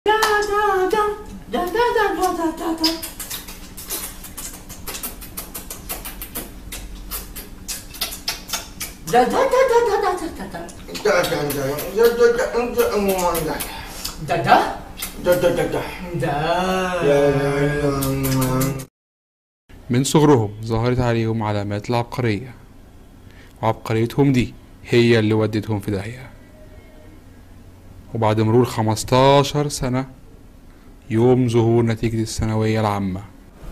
من صغرهم ظهرت عليهم علامات العبقرية وعبقريتهم دي هي اللي ودتهم في داهية وبعد مرور 15 سنة يوم ظهور نتيجة الثانوية العامة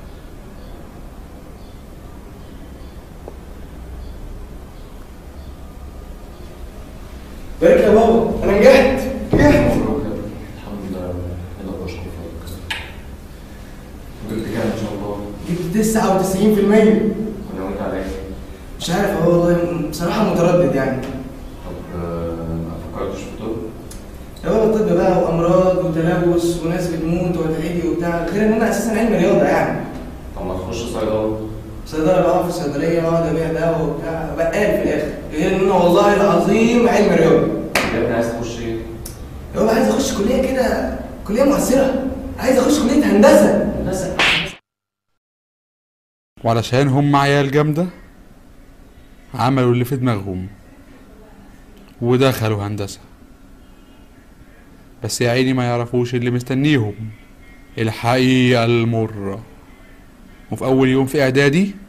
بارك يا بابا انا نجحت نجحت الحمد لله يلا بشكر فضلك جبت كام ان شاء الله جبت 99% وانا وانت على ايه؟ مش عارف اهو والله بصراحه متردد يعني طب آه، ما فكرتش في الطب؟ يا بابا الطب بقى وامراض وتلوث وناس بتموت وتعيدي وبتاع غير ان انا اساسا علم رياضه يعني طب ما تخش صيدله صيدله بقى في الصيدليه واقعد ابيع دواء وبتاع بقال في الاخر غير ان انا والله العظيم علم رياضه يا ابني عايز تخش ايه؟ يا بابا عايز اخش كليه كده كليه مؤثره عايز اخش كليه هندسه هندسه وعلشان هم عيال جامدة عملوا اللي في دماغهم ودخلوا هندسة بس يا عيني ما يعرفوش اللي مستنيهم الحقيقة المرة وفي أول يوم في إعدادي